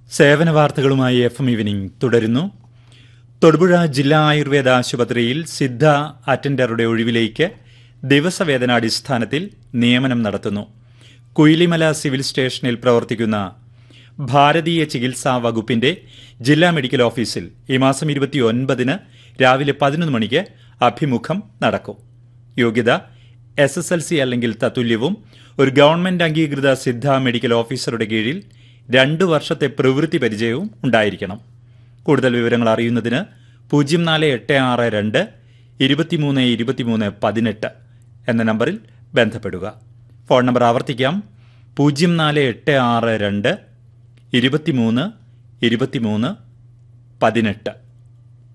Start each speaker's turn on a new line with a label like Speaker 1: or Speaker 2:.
Speaker 1: സേവന വാർത്തകളുമായി F M evening തുടരുന്നു തൊടുപുഴ ജില്ലാ ആയുർവേദ ആശുപത്രിയിൽ സിദ്ധ അറ്റൻഡറുടെ ഒഴിവിലേക്ക് ദിവസവേതനാടിസ്ഥാനത്തിൽ നിയമനം നടത്തുന്നു കുയിലിമല സിവിൽ സ്റ്റേഷനിൽ പ്രവർത്തിക്കുന്ന ഭാരതീയ ചികിത്സാ വകുപ്പിന്റെ ജില്ലാ മെഡിക്കൽ ഓഫീസിൽ ഈ മാസം ഇരുപത്തിയൊൻപതിന് രാവിലെ പതിനൊന്ന് മണിക്ക് അഭിമുഖം നടക്കും യോഗ്യത എസ് എസ് എൽ സി അല്ലെങ്കിൽ തത്തുല്യവും ഒരു ഗവൺമെന്റ് അംഗീകൃത സിദ്ധ മെഡിക്കൽ ഓഫീസറുടെ കീഴിൽ രണ്ടു വർഷത്തെ പ്രവൃത്തി പരിചയവും ഉണ്ടായിരിക്കണം കൂടുതൽ വിവരങ്ങൾ അറിയുന്നതിന് പൂജ്യം നാല് എട്ട് ആറ് രണ്ട് ഇരുപത്തിമൂന്ന് ഇരുപത്തിമൂന്ന് പതിനെട്ട് എന്ന നമ്പറിൽ ബന്ധപ്പെടുക ഫോൺ നമ്പർ ആവർത്തിക്കാം പൂജ്യം നാല് എട്ട് ആറ് രണ്ട് ഇരുപത്തിമൂന്ന് ഇരുപത്തിമൂന്ന് പതിനെട്ട്